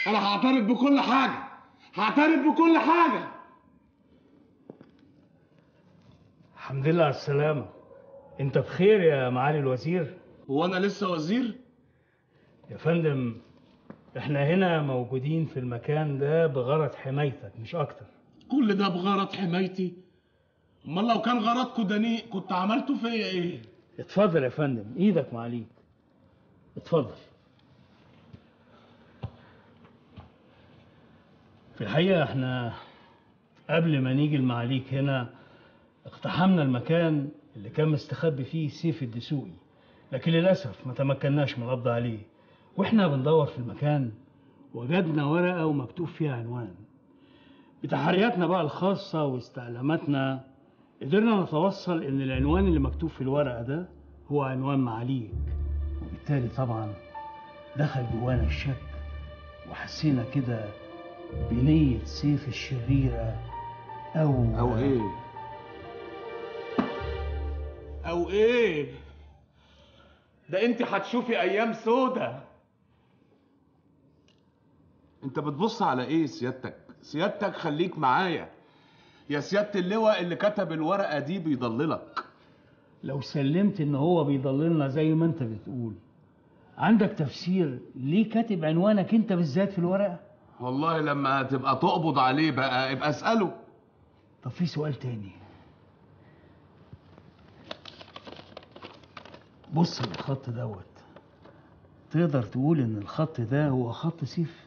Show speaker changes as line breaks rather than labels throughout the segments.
انا هعترف بكل حاجه هعترف بكل حاجه
الحمد لله على السلامة انت بخير يا معالي الوزير
هو انا لسه وزير
يا فندم احنا هنا موجودين في المكان ده بغرض حمايتك مش اكتر
كل ده بغرض حمايتي امال لو كان غرضكوا دنيء كنت عملتوا فيا ايه
اتفضل يا فندم ايدك معاليك اتفضل في الحقيقة احنا قبل ما نيجي المعاليك هنا اقتحمنا المكان اللي كان مستخبي فيه سيف الدسوقي لكن للأسف ما تمكناش من القبض عليه واحنا بندور في المكان وجدنا ورقة ومكتوب فيها عنوان بتحرياتنا بقى الخاصة واستعلاماتنا قدرنا نتوصل ان العنوان اللي مكتوب في الورقة ده هو عنوان معاليك وبالتالي طبعا دخل جوانا الشك وحسينا كده بنية سيف الشريرة أو
او ايه او ايه ده انت هتشوفي ايام سودة انت بتبص على ايه سيادتك سيادتك خليك معايا يا سيادة اللواء اللي كتب الورقة دي بيضللك
لو سلمت ان هو بيضللنا زي ما انت بتقول عندك تفسير ليه كاتب عنوانك انت بالذات في الورقة؟
والله لما تبقى تقبض عليه بقى ابقى اسأله
طب في سؤال تاني بص للخط دوت تقدر تقول ان الخط ده هو خط سيف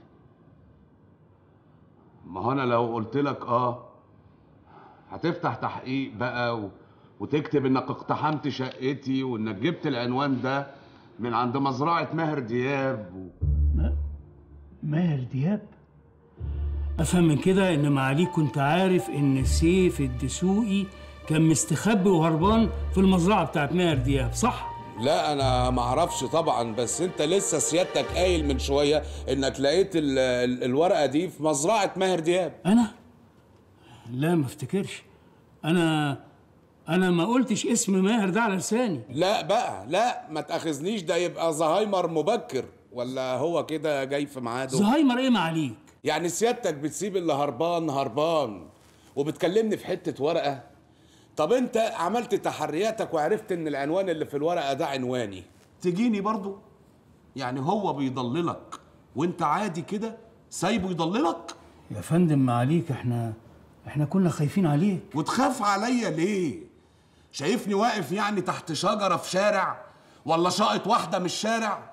ما هو انا لو قلت لك اه هتفتح تحقيق بقى و... وتكتب انك اقتحمت شقتي وانك جبت العنوان ده من عند مزرعة ماهر دياب و...
ماهر دياب افهم من كده ان معاليك كنت عارف ان سيف الدسوقي كان مستخبي وهربان في المزرعه بتاعت ماهر دياب صح
لا انا ما اعرفش طبعا بس انت لسه سيادتك قايل من شويه انك لقيت ال ال الورقه دي في مزرعه ماهر دياب
انا لا ما افتكرش انا انا ما قلتش اسم ماهر ده على لساني
لا بقى لا ما تاخذنيش ده يبقى زهايمر مبكر ولا هو كده جاي في ميعاده
زهايمر ايه معاليك
يعني سيادتك بتسيب اللي هربان هربان وبتكلمني في حته ورقه طب انت عملت تحرياتك وعرفت ان العنوان اللي في الورقه ده عنواني
تجيني برضو يعني هو بيضللك وانت عادي كده سايبه يضللك
يا فندم معاليك احنا احنا كنا خايفين عليك
وتخاف عليا ليه شايفني واقف يعني تحت شجرة في شارع ولا شاقط واحدة من الشارع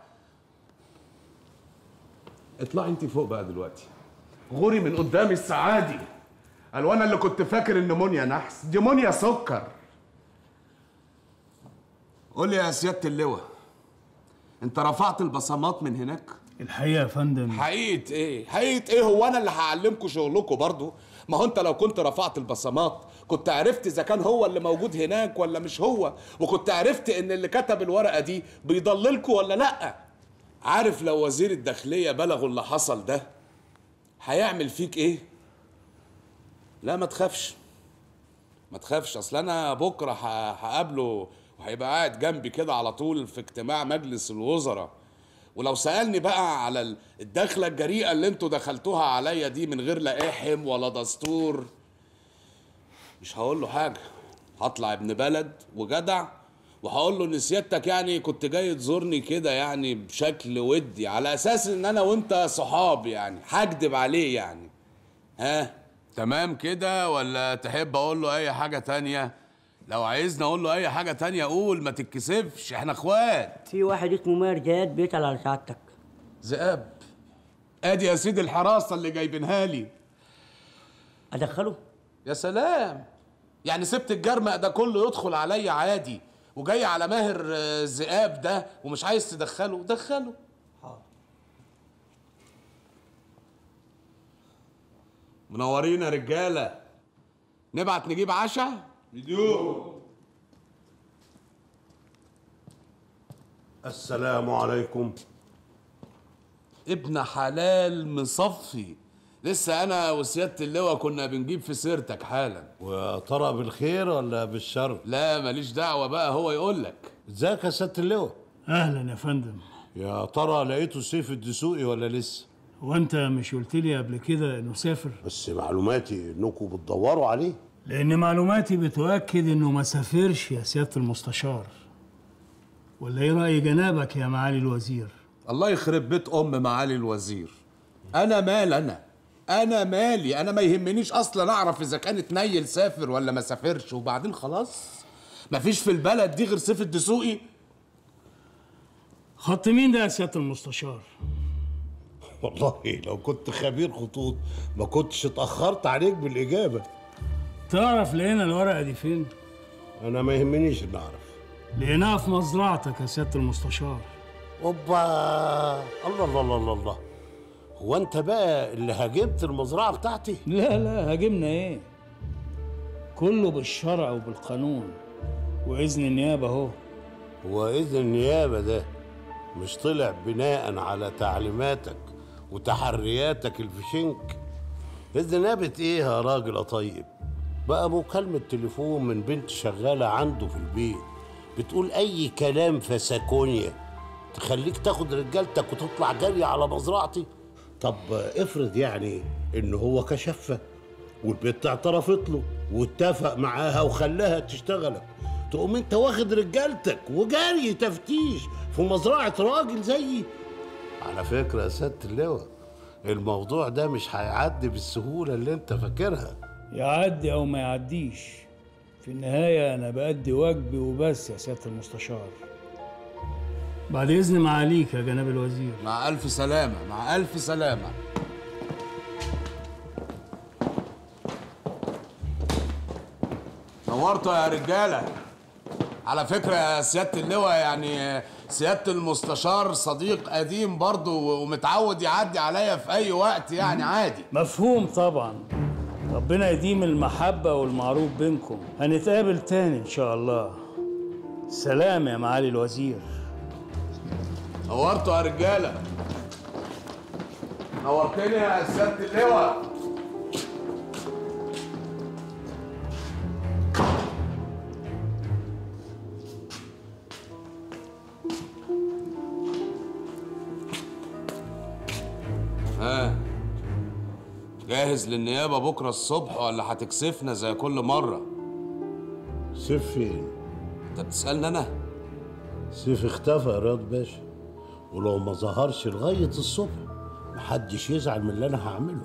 اطلعي انت فوق بقى دلوقتي غوري من قدامي السعادي قال وانا اللي كنت فاكر ان منيا نحس دي منيا سكر قول لي يا سيادة اللواء انت رفعت البصمات من هناك
الحقيقه يا فندم
حقيقه ايه حقيقه ايه هو انا اللي هعلمكم شغلكم برضو ما هو انت لو كنت رفعت البصمات كنت عرفت اذا كان هو اللي موجود هناك ولا مش هو وكنت عرفت ان اللي كتب الورقه دي بيضللكوا ولا لا عارف لو وزير الداخليه بلغوا اللي حصل ده هيعمل فيك ايه لا ما تخافش ما تخافش اصل انا بكره ه- هقابله وهيبقى قاعد جنبي كده على طول في اجتماع مجلس الوزراء ولو سالني بقى على ال- الدخله الجريئه اللي انتوا دخلتوها عليا دي من غير لا احم ولا دستور مش هقول له حاجه هطلع ابن بلد وجدع وهقول له ان سيادتك يعني كنت جاي تزورني كده يعني بشكل ودي على اساس ان انا وانت صحاب يعني هكدب عليه يعني ها تمام كده ولا تحب اقول له اي حاجه تانية لو عايزني اقول له اي حاجه تانية قول ما تتكسفش احنا اخوات
في واحد اسمه ماهر جهاد بيسأل على سعادتك
ذئاب ادي يا سيدي الحراسه اللي جايبينها لي
ادخله
يا سلام يعني سبت الجرمق ده كله يدخل عليا عادي وجاي على ماهر آه، الذئاب ده ومش عايز تدخله دخله منورين يا رجاله نبعت نجيب عشاء
السلام عليكم
ابن حلال مصفي لسه انا وسياده اللواء كنا بنجيب في سيرتك حالا
ويا ترى بالخير ولا بالشر
لا ماليش دعوه بقى هو يقول لك
ازيك يا سياده اللواء
اهلا يا فندم
يا ترى لقيتوا سيف الدسوقي ولا لسه
هو انت مش قلت لي قبل كده انه سافر
بس معلوماتي انكم بتدوروا عليه
لان معلوماتي بتؤكد انه ما سافرش يا سياده المستشار ولا ايه راي جنابك يا معالي الوزير
الله يخرب بيت ام معالي الوزير انا مال انا انا مالي انا ما يهمنيش اصلا اعرف اذا كان اتنيل سافر ولا ما سافرش وبعدين خلاص مفيش في البلد دي غير سيف الدسوقي
خط مين ده يا سياده المستشار
والله لو كنت خبير خطوط ما كنتش اتاخرت عليك بالاجابه
تعرف لقينا الورقه دي فين
انا ما يهمنيش ان اعرف
لقيناها في مزرعتك يا سياده المستشار
اوبا الله الله الله الله الله هو انت بقى اللي هاجمت المزرعه بتاعتي
لا لا هاجمنا ايه كله بالشرع وبالقانون واذن النيابه اهو
واذن النيابه ده مش طلع بناء على تعليماتك وتحرياتك الفشنك اذن نيابه ايه يا راجل يا طيب بقى مكالمه تليفون من بنت شغاله عنده في البيت بتقول اي كلام فسكونيا تخليك تاخد رجالتك وتطلع جري على مزرعتي طب افرض يعني ان هو كشفها والبنت اعترفت له واتفق معاها وخلاها تشتغلك تقوم انت واخد رجالتك وجاري تفتيش في مزرعه راجل زيي على فكره يا سياده اللواء الموضوع ده مش هيعدي بالسهوله اللي انت فاكرها
يعدي او ما يعديش في النهايه انا بأدي واجبي وبس يا سياده المستشار بعد اذن معاليك يا جناب الوزير
مع الف سلامه مع الف سلامه نورتوا يا رجاله على فكره يا سياده اللواء يعني سياده المستشار صديق قديم برضه ومتعود يعدي عليا في اي وقت يعني عادي
مفهوم طبعا ربنا يديم المحبة والمعروف بينكم هنتقابل تاني إن شاء الله سلام يا معالي الوزير
نورتوا يا رجاله نورتني يا سياده اللواء ها جاهز للنيابه بكره الصبح ولا هتكسفنا زي كل مره
سيف فين
انت بتسالني انا
سيف اختفى يا رياض باشا ولو ما ظهرش لغايه الصبح محدش يزعل من اللي انا هعمله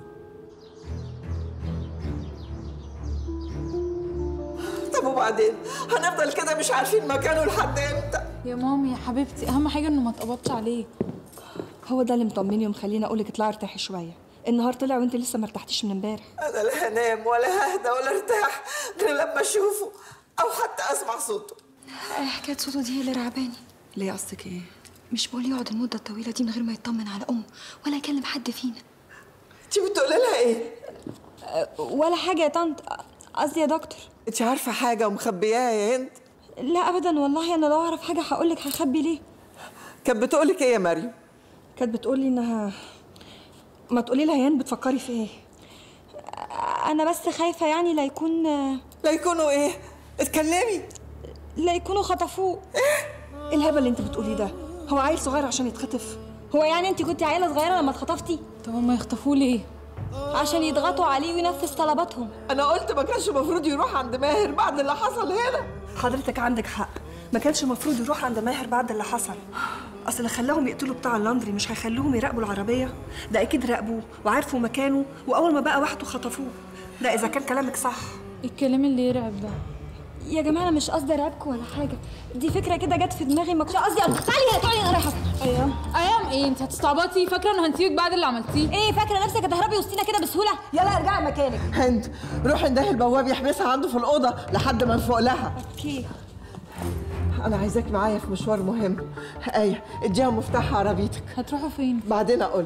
طب وبعدين هنفضل كده مش عارفين مكانه لحد امتى
يا مامي يا حبيبتي اهم حاجه انه ما اتقبضش عليه
هو ده اللي مطمني ومخليني اقول لك اطلعي ارتاحي شويه النهار طلع وانت لسه ما ارتحتيش من امبارح
انا لا هنام ولا ههدى ولا ارتاح غير لما اشوفه او حتى اسمع صوته
حكايه صوته دي هي اللي رعباني
ليه قصدك ايه
مش بقول يقعد المده الطويله دي من غير ما يطمن على امه ولا يكلم حد فينا
انت بتقولي لها ايه
ولا حاجه يا طنط قصدي يا دكتور
انت عارفه حاجه ومخبياها يا هند
لا ابدا والله انا لو اعرف حاجه هقول لك هخبي ليه
كانت بتقولك ايه يا مريم
كانت بتقول لي انها ما تقولي لها يا هند بتفكري في ايه انا بس خايفه يعني لا يكون
لا يكونوا ايه اتكلمي
لا يكونوا خطفوه ايه الهبل اللي انت بتقوليه ده هو عيل صغير عشان يتخطف هو يعني انت كنت عيله صغيره لما اتخطفتي
طب هما يخطفوه ليه
عشان يضغطوا عليه وينفذ طلباتهم
انا قلت ما كانش المفروض يروح عند ماهر بعد اللي حصل هنا
حضرتك عندك حق ما كانش المفروض يروح عند ماهر بعد اللي حصل اصل اللي خلاهم يقتلوا بتاع اللاندري مش هيخلوهم يراقبوا العربيه ده اكيد راقبوه وعرفوا مكانه واول ما بقى وحده خطفوه ده اذا كان كلامك صح
الكلام اللي يرعب ده
يا جماعه انا مش قصدي ارعبكم ولا حاجه دي فكره كده جت في دماغي ما كنتش قصدي أرعب. تعالي هنا تعالي انا رايحه
ايام ايام ايه انت هتستعبطي فاكره انه هنسيبك بعد اللي عملتيه
ايه فاكره نفسك هتهربي وسطينا كده بسهوله يلا ارجعي مكانك
هند روحي ندهي البواب يحبسها عنده في الاوضه لحد ما نفوق لها
اوكي
انا عايزاك معايا في مشوار مهم ايه اديها مفتاح عربيتك
هتروحوا فين
بعدين اقول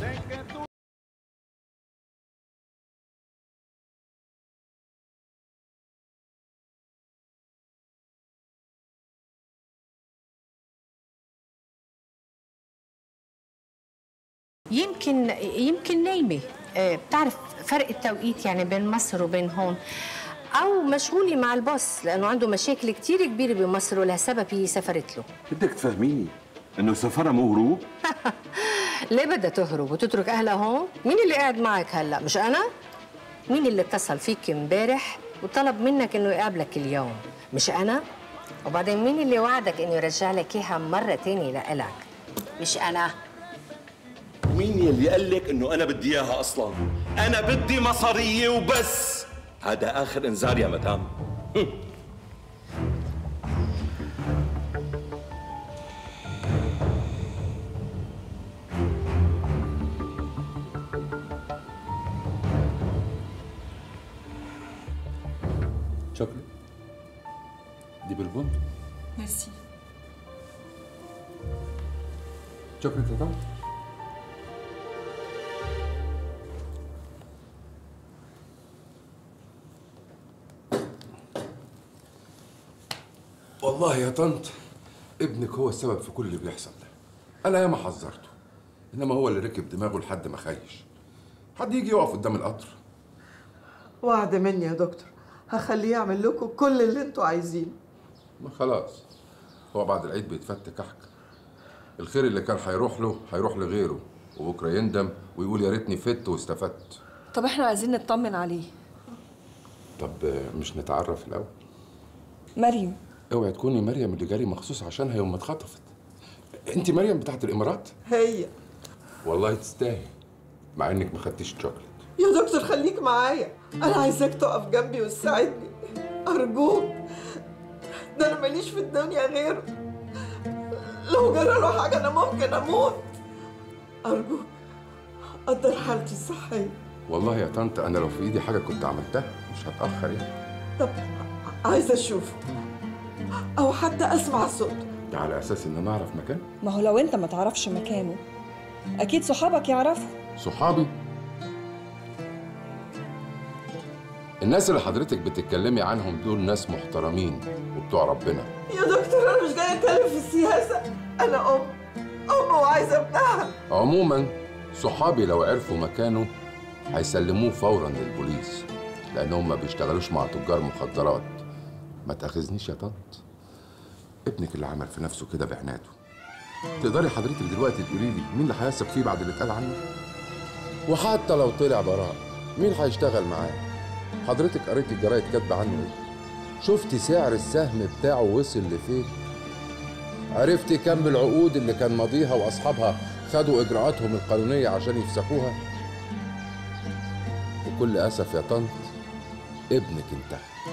يمكن يمكن نايمه آه، بتعرف فرق التوقيت يعني بين مصر وبين هون او مشغوله مع الباص لانه عنده مشاكل كتير كبيره بمصر ولهالسبب هي سافرت له
بدك تفهميني انه سفرها مو هروب
ليه بدها تهرب وتترك اهلها هون مين اللي قاعد معك هلا مش انا مين اللي اتصل فيك امبارح وطلب منك انه يقابلك اليوم مش انا وبعدين مين اللي وعدك انه يرجع لك اياها مره تانية لإلك مش انا
مين يلي قال لك انه انا بدي اياها اصلا انا بدي مصاريه وبس هذا اخر انذار يا مدام
شوكليت دي بالبن
ميرسي
شوكليت يا طنط
والله يا طنط ابنك هو السبب في كل اللي بيحصل ده انا ياما حذرته انما هو اللي ركب دماغه لحد ما خيش حد يجي يقف قدام القطر
وعد مني يا دكتور هخليه يعمل لكم كل اللي انتوا عايزينه
ما خلاص هو بعد العيد بيتفت كحك الخير اللي كان هيروح له هيروح لغيره وبكره يندم ويقول يا ريتني فت واستفدت
طب احنا عايزين نطمن عليه
طب آه، مش نتعرف الاول
مريم
اوعي تكوني مريم اللي جالي مخصوص عشانها يوم ما اتخطفت انت مريم بتاعت الامارات
هي
والله تستاهل مع انك ما خدتيش شوكليت
يا دكتور خليك معايا انا عايزاك تقف جنبي وتساعدني ارجوك ده انا ماليش في الدنيا غيره لو جرى له حاجه انا ممكن اموت ارجوك قدر حالتي الصحيه
والله يا طنط انا لو في ايدي حاجه كنت عملتها مش هتاخر يعني
طب عايزه اشوفه او حتى اسمع صوته
ده على اساس ان انا اعرف مكان
ما هو لو انت ما تعرفش مكانه اكيد صحابك يعرفوا
صحابي الناس اللي حضرتك بتتكلمي عنهم دول ناس محترمين وبتوع ربنا
يا دكتور انا مش جايه اتكلم في السياسه انا ام ام وعايزه ابنها
عموما صحابي لو عرفوا مكانه هيسلموه فورا للبوليس لانهم ما بيشتغلوش مع تجار مخدرات ما تاخذنيش يا طنط ابنك اللي عمل في نفسه كده بعناده تقدري حضرتك دلوقتي تقولي لي مين اللي هيثق فيه بعد اللي اتقال عنه وحتى لو طلع براء مين هيشتغل معاه حضرتك قريتي الجرايد كاتبه عنه ايه شفتي سعر السهم بتاعه وصل لفين عرفتي كم العقود اللي كان ماضيها واصحابها خدوا اجراءاتهم القانونيه عشان يفسخوها بكل اسف يا طنط ابنك انتهى